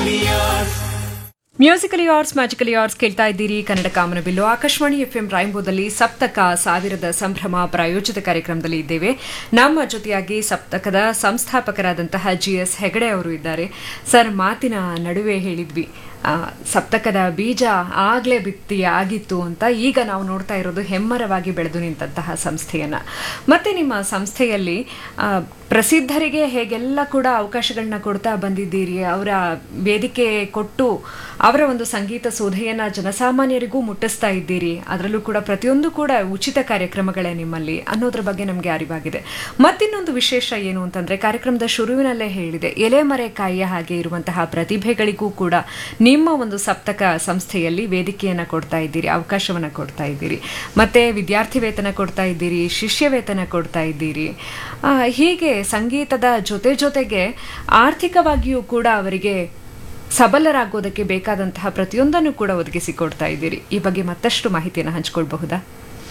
musically arts magically arts ಕೇಳ್ತಾ ಇದ್ದೀರಿ ಕನ್ನಡ ಕಾಮನಬಿಲ್ಲು ಆಕಾಶವಾಣಿ ಎಫ್ಎಂ ರಾಯಂಬೋದಲ್ಲಿ ಸಪ್ತಕ ಸಾವಿರದ ಸಂಭ್ರಮ ಪ್ರಾಯೋಜಿತ ಕಾರ್ಯಕ್ರಮದಲ್ಲಿ ಇದ್ದೇವೆ ನಮ್ಮ ಜೊತೆಯಾಗಿ ಸಪ್ತಕದ ಸಂಸ್ಥಾಪಕರಾದಂತಹ ಜಿ ಎಸ್ ಹೆಗಡೆ ಅವರು ಇದ್ದಾರೆ ಸರ್ ಮಾತಿನ ನಡುವೆ ಹೇಳಿದ್ವಿ ಆ, ಸಪ್ತಕದ ಬೀಜ ಆಗ್ಲೇ ಬಿತ್ತಿ ಆಗಿತ್ತು ಅಂತ ಈಗ ನಾವು ನೋಡ್ತಾ ಇರೋದು ಹೆಮ್ಮರವಾಗಿ ಬೆಳೆದು ನಿಂತಹ ಸಂಸ್ಥೆಯನ್ನ ಮತ್ತೆ ನಿಮ್ಮ ಸಂಸ್ಥೆಯಲ್ಲಿ ಆ, ಪ್ರಸಿದ್ಧರಿಗೆ ಹೇಗೆಲ್ಲ ಕೂಡ ಅವಕಾಶಗಳನ್ನ ಕೊಡ್ತಾ ಬಂದಿದ್ದೀರಿ ಅವರ ವೇದಿಕೆ ಕೊಟ್ಟು ಅವರ ಒಂದು ಸಂಗೀತ ಸೋಧೆಯನ್ನ ಜನಸಾಮಾನ್ಯರಿಗೂ ಮುಟ್ಟಿಸ್ತಾ ಇದ್ದೀರಿ ಅದರಲ್ಲೂ ಕೂಡ ಪ್ರತಿಯೊಂದು ಕೂಡ ಉಚಿತ ಕಾರ್ಯಕ್ರಮಗಳೇ ನಿಮ್ಮಲ್ಲಿ ಅನ್ನೋದ್ರ ಬಗ್ಗೆ ನಮಗೆ ಅರಿವಾಗಿದೆ ಮತ್ತಿನ್ನೊಂದು ವಿಶೇಷ ಏನು ಅಂತಂದ್ರೆ ಕಾರ್ಯಕ್ರಮದ ಶುರುವಿನಲ್ಲೇ ಹೇಳಿದೆ ಎಲೆಮರೆಕಾಯಿಯ ಹಾಗೆ ಇರುವಂತಹ ಪ್ರತಿಭೆಗಳಿಗೂ ಕೂಡ ನಿಮ್ಮ ಒಂದು ಸಪ್ತಕ ಸಂಸ್ಥೆಯಲ್ಲಿ ವೇದಿಕೆಯನ್ನ ಕೊಡ್ತಾ ಇದ್ದೀರಿ ಅವಕಾಶವನ್ನ ಕೊಡ್ತಾ ಇದ್ದೀರಿ ಮತ್ತೆ ವಿದ್ಯಾರ್ಥಿ ವೇತನ ಕೊಡ್ತಾ ಇದ್ದೀರಿ ಶಿಷ್ಯ ವೇತನ ಕೊಡ್ತಾ ಇದ್ದೀರಿ ಆ, ಹೀಗೆ ಸಂಗೀತದ ಜೊತೆ ಜೊತೆಗೆ ಆರ್ಥಿಕವಾಗಿಯೂ ಕೂಡ ಅವರಿಗೆ ಸಬಲರಾಗೋದಕ್ಕೆ ಬೇಕಾದಂತಹ ಪ್ರತಿಯೊಂದನ್ನು ಕೂಡ ಒದಗಿಸಿ ಕೊಡ್ತಾ ಇದ್ದೀರಿ ಈ ಬಗ್ಗೆ ಮತ್ತಷ್ಟು ಮಾಹಿತಿಯನ್ನು ಹಂಚಿಕೊಳ್ಬಹುದಾ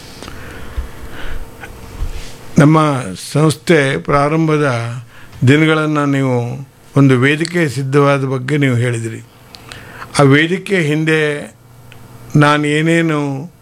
ನಮ್ಮ ಸಂಸ್ಥೆ ಪ್ರಾರಂಭದ ದಿನಗಳನ್ನು ನೀವು ಒಂದು ವೇದಿಕೆ ಸಿದ್ಧವಾದ ಬಗ್ಗೆ ನೀವು ಹೇಳಿದಿರಿ ಆ ವೇದಿಕೆ ಹಿಂದೆ ನಾನು ಏನೇನು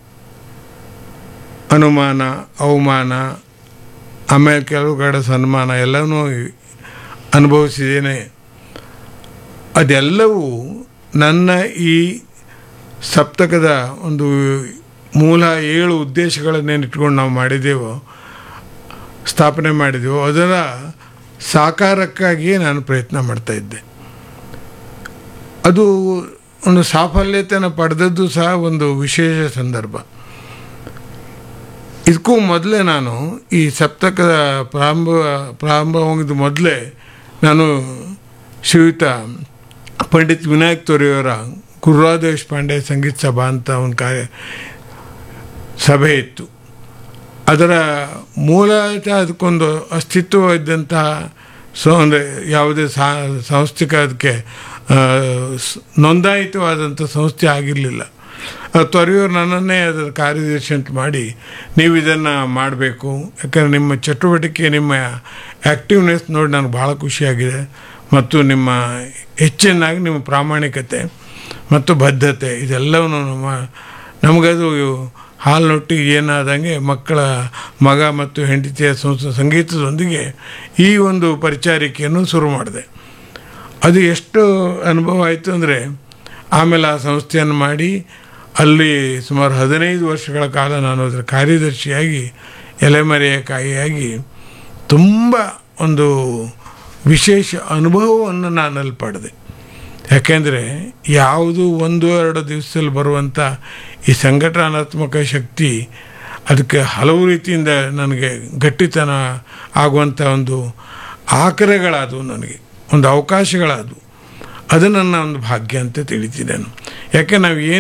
ಅನುಮಾನ ಅವಮಾನ ಆಮೇಲೆ ಕೆಲವು ಕಡೆ ಸನ್ಮಾನ ಎಲ್ಲವನ್ನೂ ಅನುಭವಿಸಿದ್ದೇನೆ ಅದೆಲ್ಲವೂ ನನ್ನ ಈ ಸಪ್ತಕದ ಒಂದು ಮೂಲ ಏಳು ಉದ್ದೇಶಗಳನ್ನೇನು ಇಟ್ಕೊಂಡು ನಾವು ಮಾಡಿದ್ದೇವೋ ಸ್ಥಾಪನೆ ಮಾಡಿದೆವು ಅದರ ಸಾಕಾರಕ್ಕಾಗಿಯೇ ನಾನು ಪ್ರಯತ್ನ ಮಾಡ್ತಾ ಇದ್ದೆ ಅದು ಒಂದು ಸಾಫಲ್ಯತೆಯನ್ನು ಪಡೆದದ್ದು ಸಹ ಒಂದು ವಿಶೇಷ ಸಂದರ್ಭ ಇದಕ್ಕೂ ಮೊದಲೇ ನಾನು ಈ ಸಪ್ತಕದ ಪ್ರಾರಂಭ ಪ್ರಾರಂಭವಾಗಿದ್ದ ಮೊದಲೇ ನಾನು ಶ್ರೀಯುತ ಪಂಡಿತ್ ವಿನಾಯಕ್ ತೊರೆಯವರ ಗುರುರಾಜ್ ದೇಶಪಾಂಡೆ ಸಂಗೀತ ಸಭಾ ಅಂತ ಒಂದು ಕಾರ್ಯ ಸಭೆ ಇತ್ತು ಅದರ ಮೂಲತಃ ಅದಕ್ಕೊಂದು ಅಸ್ತಿತ್ವ ಇದ್ದಂತಹ ಸೊ ಅಂದರೆ ಯಾವುದೇ ಸಾ ಸಾಂಸ್ಥಿಕ ಅದಕ್ಕೆ ಆ, ಸ್- ನೋಂದಾಯಿತವಾದಂಥ ಸಂಸ್ಥೆ ಆಗಿರಲಿಲ್ಲ ತೊರೆಯವರು ನನ್ನನ್ನೇ ಅದರ ಕಾರ್ಯದರ್ಶಿ ಅಂತ ಮಾಡಿ ನೀವು ಇದನ್ನು ಮಾಡಬೇಕು ಯಾಕಂದರೆ ನಿಮ್ಮ ಚಟುವಟಿಕೆ ನಿಮ್ಮ ಆ್ಯಕ್ಟಿವ್ನೆಸ್ ನೋಡಿ ನನಗೆ ಭಾಳ ಖುಷಿಯಾಗಿದೆ ಮತ್ತು ನಿಮ್ಮ ಹೆಚ್ಚಿನಾಗಿ ನಿಮ್ಮ ಪ್ರಾಮಾಣಿಕತೆ ಮತ್ತು ಬದ್ಧತೆ ಇದೆಲ್ಲವನ್ನು ನಮ್ಮ ನಮಗದು ಹಾಲ್ನೊಟ್ಟಿಗೆ ಏನಾದಂಗೆ ಮಕ್ಕಳ ಮಗ ಮತ್ತು ಹೆಂಡತಿಯ ಸಂಸ್- ಸಂಗೀತದೊಂದಿಗೆ ಈ ಒಂದು ಪರಿಚಾರಿಕೆಯನ್ನು ಶುರು ಮಾಡಿದೆ ಅದು ಎಷ್ಟು ಅನುಭವ ಆಯಿತು ಅಂದರೆ ಆಮೇಲೆ ಆ ಸಂಸ್ಥೆಯನ್ನು ಮಾಡಿ ಅಲ್ಲಿ ಸುಮಾರು ಹದಿನೈದು ವರ್ಷಗಳ ಕಾಲ ನಾನು ಅದರ ಕಾರ್ಯದರ್ಶಿಯಾಗಿ ಎಲೆಮರೆಯ ಕಾಯಿಯಾಗಿ ತುಂಬ ಒಂದು ವಿಶೇಷ ಅನುಭವವನ್ನು ನಾನು ಅಲ್ಲಿ ಪಡೆದೆ ಯಾಕೆಂದರೆ ಯಾವುದು ಒಂದು ಎರಡು ದಿವಸದಲ್ಲಿ ಬರುವಂಥ ಈ ಸಂಘಟನಾತ್ಮಕ ಶಕ್ತಿ ಅದಕ್ಕೆ ಹಲವು ರೀತಿಯಿಂದ ನನಗೆ ಗಟ್ಟಿತನ ಆಗುವಂಥ ಒಂದು ಆಕರಗಳಾದವು ನನಗೆ ಒಂದು ಅವಕಾಶಗಳಾದವು ಅದು ನನ್ನ ಒಂದು ಭಾಗ್ಯ ಅಂತ ತಿಳಿತಿದ್ದೇನೆ ಯಾಕೆ ನಾವು ಏನು